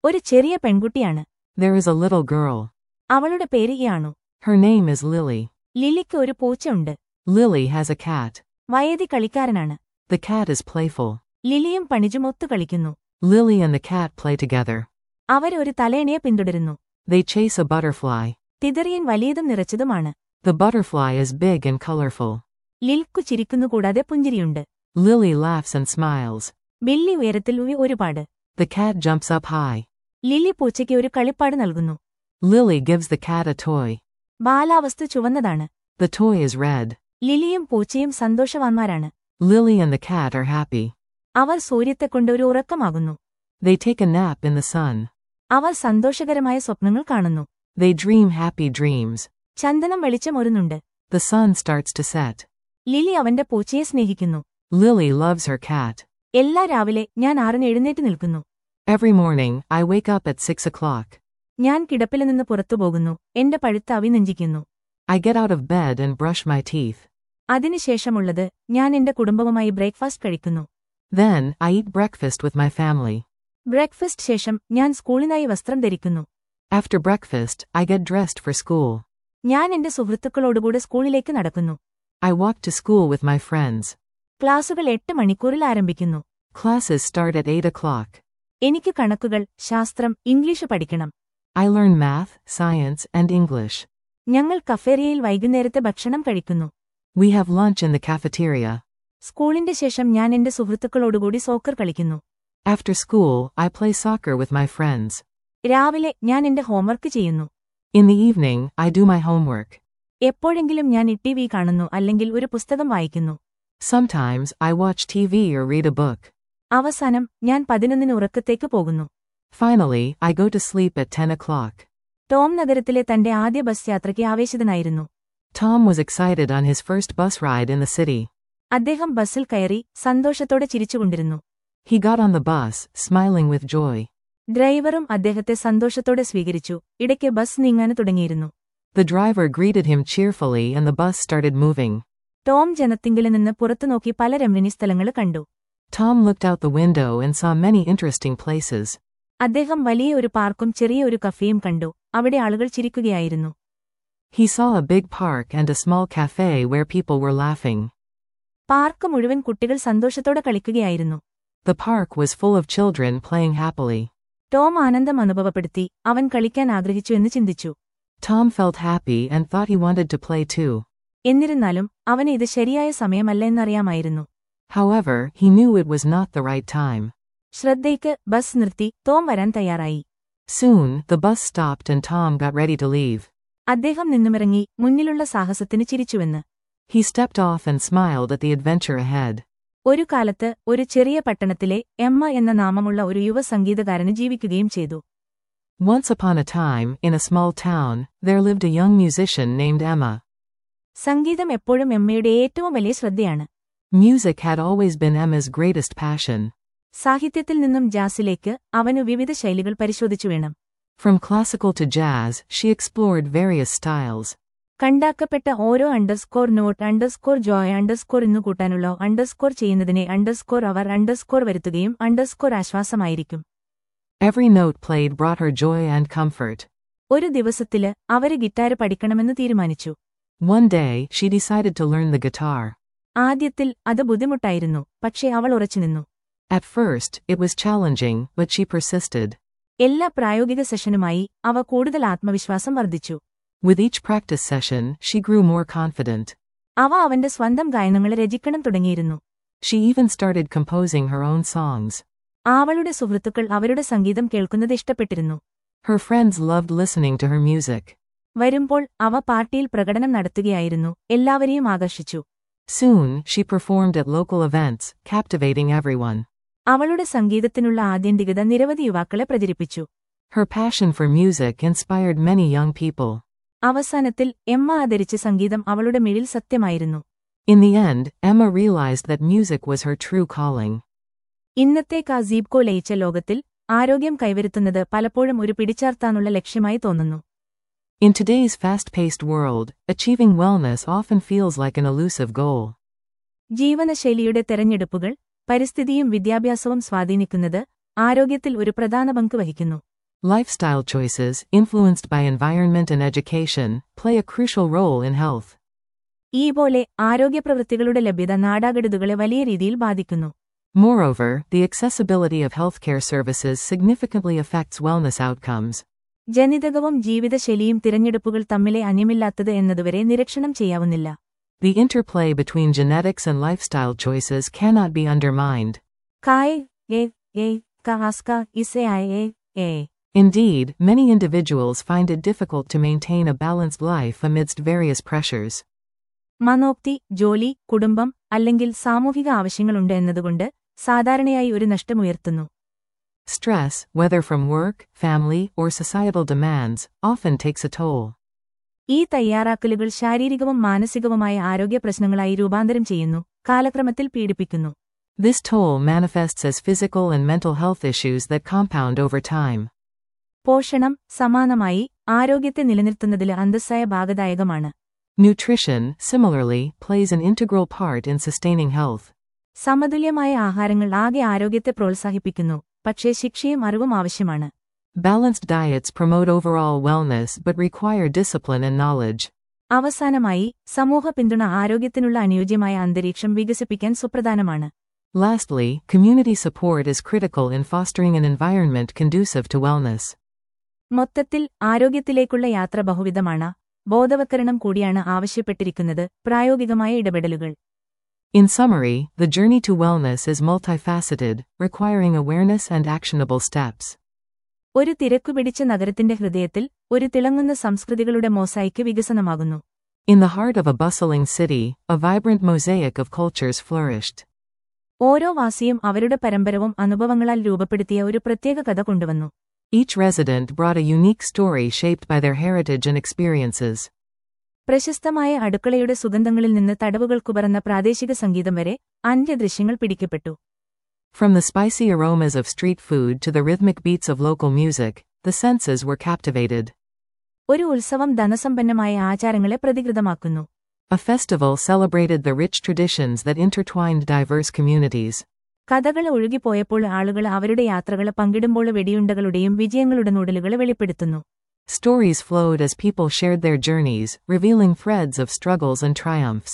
ഒരു ചെറിയ പെൺകുട്ടിയാണ് There is a little girl. അവളുടെ പേര് യാണു Her name is Lily. ലിലിക്ക് ഒരു പൂച്ചയുണ്ട് Lily has a cat. വയതി കളിക്കാരനാണ് The cat is playful. ലിലിയും പണിജും ഒത്തു കളിക്കുന്നു Lily and the cat play together. അവർ ഒരു തലയണയെ പിന്തുടരുന്നു They chase a butterfly. തിതറിയൻ വലിയതും നിറച്ചതുമാണ് The butterfly is big and colorful. ലിൽക്കു ചിരിക്കുന്നു കൂടാതെ പുഞ്ചിരിയുണ്ട് Lily laughs and smiles. Billy ഉയരത്തിൽ ഉയ് ഒരുപാട് The cat jumps up high. Lily പൂച്ചയ്ക്ക് ഒരു കളിപ്പാട് നൽകുന്നു Lily gives the cat a toy. ബാലാവസ്തു ചുവന്നതാണ് The toy is red. ലിലിയും പൂച്ചയും സന്തോഷവാന്മാരാണ് Lily and the cat are happy. അവർ സൂര്യത്തെക്കൊണ്ട് ഒരു ഉറക്കമാകുന്നു They take a nap in the sun. അവർ സന്തോഷകരമായ സ്വപ്നങ്ങൾ കാണുന്നു They dream happy dreams. ചന്ദനം വെളിച്ചമൊരുന്നുണ്ട് The sun starts to set. Lily അവന്റെ പൂച്ചയെ സ്നേഹിക്കുന്നു Lily loves her cat. എല്ലാ രാവിലെ ഞാൻ ആറിന് എഴുന്നേറ്റ് നിൽക്കുന്നു Every morning, I wake up at 6 o'clock. ഞാൻ കിടപ്പിൽ നിന്ന് പുറത്തുപോകുന്നു എന്റെ പഴുത്ത അവി നെഞ്ചിക്കുന്നു I get out of bed and brush my teeth. അതിനുശേഷമുള്ളത് ഞാൻ എന്റെ കുടുംബവുമായി ബ്രേക്ക്ഫാസ്റ്റ് കഴിക്കുന്നു Then, I eat breakfast with my family. Breakfast ശേഷം ഞാൻ സ്കൂളിനായി വസ്ത്രം ധരിക്കുന്നു After breakfast, I get dressed for school. ഞാൻ എന്റെ സുഹൃത്തുക്കളോടുകൂടെ സ്കൂളിലേക്ക് നടക്കുന്നു I walk to school with my friends. ക്ലാസുകൾ എട്ട് മണിക്കൂറിൽ ആരംഭിക്കുന്നു Classes start at 8 o'clock. എനിക്ക് കണക്കുകൾ ശാസ്ത്രം ഇംഗ്ലീഷ് പഠിക്കണം I learn math, science, and English. ഞങ്ങൾ കഫേറിയയിൽ വൈകുന്നേരത്തെ ഭക്ഷണം കഴിക്കുന്നു We have lunch in the cafeteria. സ്കൂളിന്റെ ശേഷം ഞാൻ എന്റെ സുഹൃത്തുക്കളോടുകൂടി സോക്കർ കളിക്കുന്നു After school, I play soccer with my friends. രാവിലെ ഞാൻ എന്റെ ഹോംവർക്ക് ചെയ്യുന്നു In the evening, I do my homework. എപ്പോഴെങ്കിലും ഞാൻ ടി വി കാണുന്നു അല്ലെങ്കിൽ ഒരു പുസ്തകം വായിക്കുന്നു Sometimes, I watch TV or read a book. അവസാനം ഞാൻ പതിനൊന്നിന് ഉറക്കത്തേക്ക് പോകുന്നു Finally, I go to sleep at 10 o'clock. Tom നഗരത്തിലെ തന്റെ ആദ്യ ബസ് യാത്രയ്ക്ക് ആവേശിതനായിരുന്നു Tom was excited on his first bus ride in the city. അദ്ദേഹം ബസ്സിൽ കയറി സന്തോഷത്തോടെ ചിരിച്ചുകൊണ്ടിരുന്നു He got on the bus, smiling with joy. ഡ്രൈവറും അദ്ദേഹത്തെ സന്തോഷത്തോടെ സ്വീകരിച്ചു ഇടയ്ക്ക് ബസ് നീങ്ങാൻ തുടങ്ങിയിരുന്നു The driver greeted him cheerfully and the bus started moving. Tom ജനത്തിങ്കില് നിന്ന് പുറത്തുനോക്കി പല രമണീയ സ്ഥലങ്ങൾ കണ്ടു Tom looked out the window and saw many interesting places. അദ്ദേഹം വലിയ ഒരു പാർക്കും ചെറിയ ഒരു കഫേയും കണ്ടു അവിടെ ആളുകൾ ചിരിക്കുകയായിരുന്നു He saw a big park and a small cafe where people were laughing. Park മുഴുവൻ കുട്ടികൾ സന്തോഷത്തോടെ കളിക്കുകയായിരുന്നു The park was full of children playing happily. Tom ആനന്ദം അനുഭവപ്പെടുത്തി അവൻ കളിക്കാൻ ആഗ്രഹിച്ചു എന്ന് ചിന്തിച്ചു Tom felt happy and thought he wanted to play too. എന്നിരുന്നാലും അവന് ഇത് ശരിയായ സമയമല്ല എന്നറിയാമായിരുന്നു However, he knew it was not the right time. ശ്രദ്ധയ്ക്ക് ബസ് നിർത്തി ടോം വരാൻ തയ്യാറായി Soon, the bus stopped and Tom got ready to leave. അദ്ദേഹം നിന്നുമിറങ്ങി മുന്നിലുള്ള സാഹസത്തിന് ചിരിച്ചുവെന്ന് He stepped off and smiled at the adventure ahead. ഒരു കാലത്ത് ഒരു ചെറിയ പട്ടണത്തിലെ എമ്മ എന്ന നാമമുള്ള ഒരു യുവ സംഗീതകാരന് ജീവിക്കുകയും ചെയ്തു Once upon a time, in a small town, there lived a young musician named Emma. സംഗീതം എപ്പോഴും എമ്മയുടെ ഏറ്റവും വലിയ ശ്രദ്ധയാണ് Music had always been Emma's greatest passion. സാഹിത്യത്തിൽ നിന്നും ജാസിലേക്ക് അവനു വിവിധ ശൈലികൾ പരിശോധിച്ചു വേണം From classical to jazz, she explored various styles. കണ്ടാക്കപ്പെട്ട ഓരോ underscore note underscore joy underscore എന്നു കൂട്ടാനുള്ള അണ്ടർസ്കോർ ചെയ്യുന്നതിനെ അണ്ടർസ്കോർ അവർ അണ്ടർസ്കോർ വരുത്തുകയും അണ്ടർസ്കോർ ആശ്വാസമായിരിക്കും Every note played brought her joy and comfort. ഒരു ദിവസത്തില് അവര് ഗിറ്റാര് പഠിക്കണമെന്ന് തീരുമാനിച്ചു One day, she decided to learn the guitar. ആദ്യത്തിൽ അത് ബുദ്ധിമുട്ടായിരുന്നു പക്ഷേ അവൾ ഉറച്ചുനിന്നു At first, it was challenging, but she persisted. എല്ലാ പ്രായോഗിക സെഷനുമായി അവ കൂടുതൽ ആത്മവിശ്വാസം വർദ്ധിച്ചു With each practice session, she grew more confident. അവ അവന്റെ സ്വന്തം ഗായനങ്ങൾ രചിക്കണം തുടങ്ങിയിരുന്നു She even started composing her own songs. അവളുടെ സുഹൃത്തുക്കൾ അവരുടെ സംഗീതം കേൾക്കുന്നത് ഇഷ്ടപ്പെട്ടിരുന്നു Her friends loved listening to her music. വരുമ്പോൾ അവ പാർട്ടിയിൽ പ്രകടനം നടത്തുകയായിരുന്നു എല്ലാവരെയും ആകർഷിച്ചു Soon, she performed at local events, captivating everyone. അവളുടെ സംഗീതത്തിനുള്ള ആത്യന്തികത നിരവധി യുവാക്കളെ പ്രചരിപ്പിച്ചു Her passion for music inspired many young people. അവസാനത്തിൽ എമ്മ ആദരിച്ച സംഗീതം അവളുടെ മിഴിൽ സത്യമായിരുന്നു In the end, Emma realized that music was her true calling. ഇന്നത്തെ കാസീബ്കോ ലയിച്ച ലോകത്തിൽ ആരോഗ്യം കൈവരുത്തുന്നത് പലപ്പോഴും ഒരു പിടിച്ചാർത്താനുള്ള ലക്ഷ്യമായി തോന്നുന്നു In today's fast paced world, achieving wellness often feels like an elusive goal. ജീവനശൈലിയുടെ തെരഞ്ഞെടുപ്പുകൾ പരിസ്ഥിതിയും വിദ്യാഭ്യാസവും സ്വാധീനിക്കുന്നത് ആരോഗ്യത്തിൽ ഒരു പ്രധാന പങ്ക് വഹിക്കുന്നു Lifestyle choices, influenced by environment and education, play a crucial role in health. ഈ പോലെ ആരോഗ്യപ്രവൃത്തികളുടെ ലഭ്യത നാടാകെടുതുകളെ വലിയ രീതിയിൽ ബാധിക്കുന്നു Moreover, the accessibility of healthcare services significantly affects wellness outcomes. ജനിതകവും ജീവിതശൈലിയും തിരഞ്ഞെടുപ്പുകൾ തമ്മിലെ അന്യമില്ലാത്തത് എന്നതുവരെ നിരീക്ഷണം ചെയ്യാവുന്നില്ല The interplay between genetics and lifestyle choices cannot be undermined. കായ് എ എ കാസ്ക ഇസെ എ എ Indeed, many individuals find it difficult to maintain a balanced life amidst various pressures. മനോക്തി ജോലി കുടുംബം അല്ലെങ്കിൽ സാമൂഹിക ആവശ്യങ്ങളുണ്ട് എന്നതുകൊണ്ട് സാധാരണയായി ഒരു നഷ്ടമുയർത്തുന്നു Stress, whether from work, family, or societal demands, often takes a toll. ഈ തയ്യാറാക്കലുകൾ ശാരീരികവും മാനസികവുമായ ആരോഗ്യ പ്രശ്നങ്ങളായി രൂപാന്തരം ചെയ്യുന്നു കാലക്രമത്തിൽ പീഡിപ്പിക്കുന്നു This toll manifests as physical and mental health issues that compound over time. പോഷണം സമാനമായി ആരോഗ്യത്തെ നിലനിർത്തുന്നതിൽ അന്തസ്സായ ഭാഗദായകമാണ് Nutrition, similarly, plays an integral part in sustaining health. സമതുല്യമായ ആഹാരങ്ങൾ ആകെ ആരോഗ്യത്തെ പ്രോത്സാഹിപ്പിക്കുന്നു പക്ഷേ ശിക്ഷയും അറിവും ആവശ്യമാണ് Balanced diets promote overall wellness but require discipline and knowledge. അവസാനമായി സമൂഹ പിന്തുണ ആരോഗ്യത്തിനുള്ള അനുയോജ്യമായ അന്തരീക്ഷം വികസിപ്പിക്കാൻ സുപ്രധാനമാണ് Lastly, community support is critical in fostering an environment conducive to wellness. മൊത്തത്തിൽ ആരോഗ്യത്തിലേക്കുള്ള യാത്ര ബഹുവിധമാണ് ബോധവൽക്കരണം കൂടിയാണ് ആവശ്യപ്പെട്ടിരിക്കുന്നത് പ്രായോഗികമായ ഇടപെടലുകൾ In summary, the journey to wellness is multifaceted, requiring awareness and actionable steps. ഒരു തിരക്കുപിടിച്ച നഗരത്തിന്റെ ഹൃദയത്തിൽ ഒരു തിളങ്ങുന്ന സംസ്കൃതികളുടെ മോസായിക്ക് വികസനമാകുന്നു In the heart of a bustling city, a vibrant mosaic of cultures flourished. ഓരോ വാസിയും അവരുടെ പരമ്പരവും അനുഭവങ്ങളാൽ രൂപപ്പെടുത്തിയ ഒരു പ്രത്യേക കഥ കൊണ്ടുവന്നു Each resident brought a unique story shaped by their heritage and experiences. പ്രശസ്തമായ അടുക്കളയുടെ സുഗന്ധങ്ങളിൽ നിന്ന് തടവുകൾക്കു പറന്ന പ്രാദേശിക സംഗീതം വരെ അന്ത്യദൃശ്യങ്ങൾ പിടിക്കപ്പെട്ടു From the spicy aromas of street food to the rhythmic beats of local music, the senses were captivated. ഒരു ഉത്സവം ധനസമ്പന്നമായ ആചാരങ്ങളെ പ്രതികൃതമാക്കുന്നു A festival celebrated the rich traditions that intertwined diverse communities. കഥകൾ ഒഴുകിപ്പോയപ്പോൾ ആളുകൾ അവരുടെ യാത്രകൾ പങ്കിടുമ്പോൾ വെടിയുണ്ടകളുടെയും വിജയങ്ങളുടെ നൂടലുകൾ വെളിപ്പെടുത്തുന്നു Stories flowed as people shared their journeys, revealing threads of struggles and triumphs.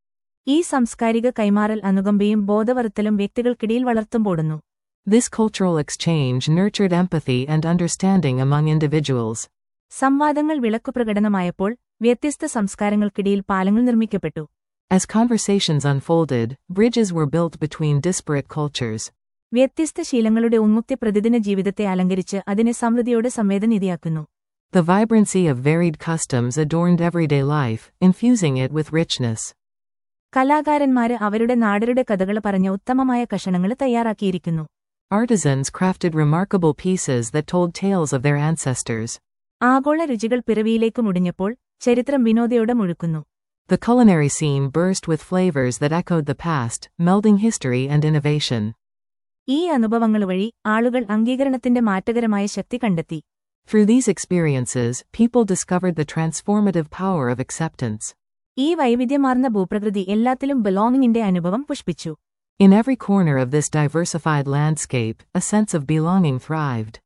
ഈ സാംസ്കാരിക കൈമാറൽ അനുകമ്പയും ബോധവറുത്തലും വ്യക്തികൾക്കിടയിൽ വളർത്തുമ്പോടുന്നു This cultural exchange nurtured empathy and understanding among individuals. സംവാദങ്ങൾ വിളക്കുപ്രകടനമായപ്പോൾ വ്യത്യസ്ത സംസ്കാരങ്ങൾക്കിടയിൽ പാലങ്ങൾ നിർമ്മിക്കപ്പെട്ടു As conversations unfolded, bridges were built between disparate cultures. വ്യത്യസ്ത ശീലങ്ങളുടെ ഉന്മുക്തി പ്രതിദിന ജീവിതത്തെ അലങ്കരിച്ച് അതിനെ സമൃദ്ധിയോടെ സംവേദനീതിയാക്കുന്നു The vibrancy of varied customs adorned everyday life, infusing it with richness. കലാകാരന്മാര് അവരുടെ നാടരുടെ കഥകൾ പറഞ്ഞ ഉത്തമമായ കഷണങ്ങൾ തയ്യാറാക്കിയിരിക്കുന്നു Artisans crafted remarkable pieces that told tales of their ancestors. ആഗോള രുചികൾ പിറവിയിലേക്ക് മുടിഞ്ഞപ്പോൾ ചരിത്രം വിനോദയോടെ മുഴുക്കുന്നു The culinary scene burst with flavors that echoed the past, melding history and innovation. ഈ അനുഭവങ്ങൾ വഴി ആളുകൾ അംഗീകരണത്തിന്റെ മാറ്റകരമായ ശക്തി കണ്ടെത്തി Through these experiences, people discovered the transformative power of acceptance. ഈ വൈവിധ്യമാർന്ന ഭൂപ്രകൃതി എല്ലാത്തിലും ബെലോങ്ങിങ്ങിന്റെ അനുഭവം പുഷ്പിച്ചു In every corner of this diversified landscape, a sense of belonging thrived.